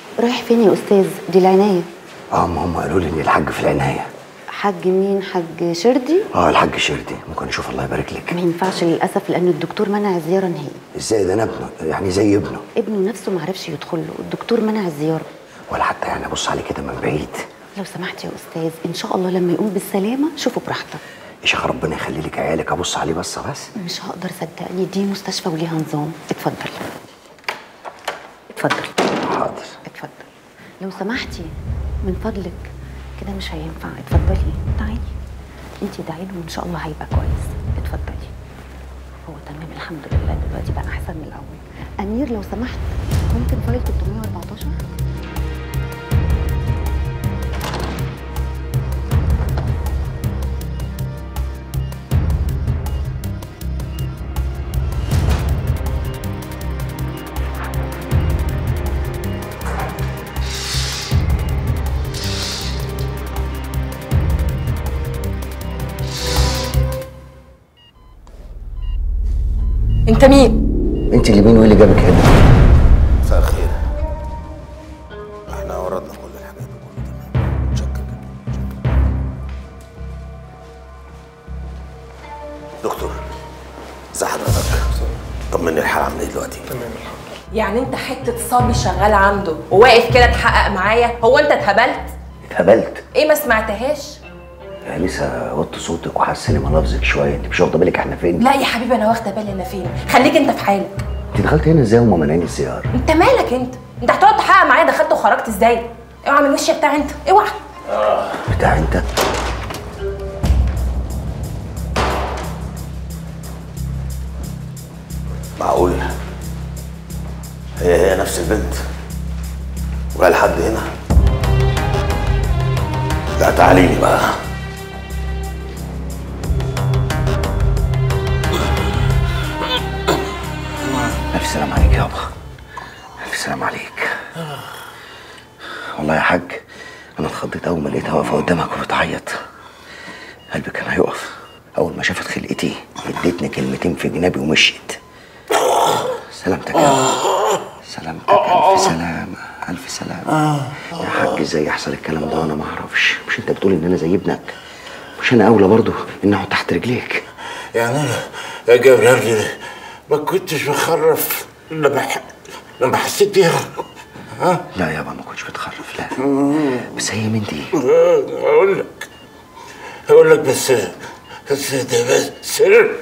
رايح فين يا استاذ دي العنايه اه ما هم قالوا لي ان الحاج في العنايه حاج مين حاج شردي اه الحاج شردي ممكن اشوف الله يبارك لك ما ينفعش للاسف لان الدكتور منع الزياره نهائي ازاي ده انا ابنه يعني زي ابنه ابنه نفسه ما عرفش يدخل له الدكتور منع الزياره ولا حتى يعني ابص عليه كده من بعيد لو سمحت يا استاذ ان شاء الله لما يقوم بالسلامه شوفه براحتك يا شيخ ربنا يخلي لك عيالك ابص عليه بس بس مش هقدر صدقني دي مستشفى وليها نظام اتفضل اتفضل حاضر اتفضل لو سمحتي من فضلك كده مش هينفع اتفضلي تعالي انت ادعي له وان شاء الله هيبقى كويس اتفضلي هو تمام الحمد لله دلوقتي بقى احسن من الاول امير لو سمحت ممكن فايل 314 انت مين انت اللي مين وايه اللي جابك هنا مساء الخير احنا وردنا في كل الحاجات وكله تمام متشكر جدا دكتور ازي حضرتك طمني الحاله عامله ايه دلوقتي يعني انت حته صبي شغال عنده وواقف كده تحقق معايا هو انت اتهبلت اتهبلت ايه ما سمعتهاش يا لسه وطي صوتك وحسني ملفظك شويه انت مش واخده بالك احنا فين لا يا حبيبي انا واخده بالي انا فين خليك انت في حالك انت دخلت هنا ازاي وما مانعين الزياره انت مالك انت انت هتقعد تحقق معايا دخلت وخرجت ازاي اوعى من وشي بتاع انت اوعى بتاع انت معقول هي هي نفس البنت وقال حد هنا لا تعالي لي بقى الف سلام عليك يابا الف سلام عليك والله يا حاج انا اتخضيت اول ما لقيتها واقفه قدامك وبتعيط قلبي كان هيقف اول ما شافت خلقتي اديتني كلمتين في جنابي ومشيت سلامتك يا سلامتك الف سلامه الف سلامه يا حاج ازاي يحصل الكلام ده وانا ما اعرفش مش انت بتقول ان انا زي ابنك مش انا اولى برضه ان اقعد تحت رجليك يعني انا يا جبران ما كنتش بخرف لما ح... لما حسيت بيها ها لا يابا ما كنتش بتخرف لا بس هي مين دي اقول لك اقول لك بس بس ده بس سر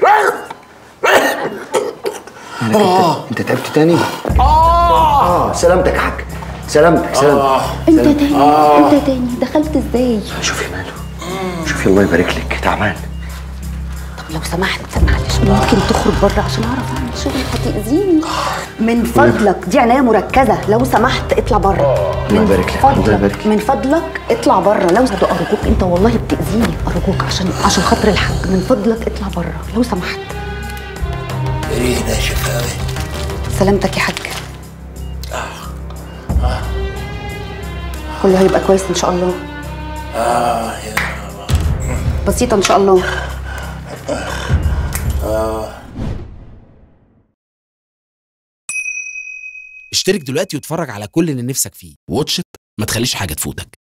مالك انت انت تعبت تاني اه سلامتك يا حاج سلامتك سلامتك انت تاني انت تاني دخلت ازاي شوفي ماله شوفي الله يبارك لك تعبان طب لو سمحت معلش ممكن تخرج بره عشان اعرف اعمل شغل هتاذيني من فضلك دي عنايه مركزه لو سمحت اطلع بره الله يبارك لك، الله يبارك لك. من فضلك اطلع بره لو ده ارجوك انت والله بتاذيني ارجوك عشان عشان خاطر الحاج من فضلك اطلع بره لو سمحت رينا ناشف قوي سلامتك يا حاج كله هيبقى كويس ان شاء الله اه يا بسيطه ان شاء الله اشترك دلوقتي واتفرج على كل اللي نفسك فيه واتش إت، ما تخليش حاجة تفوتك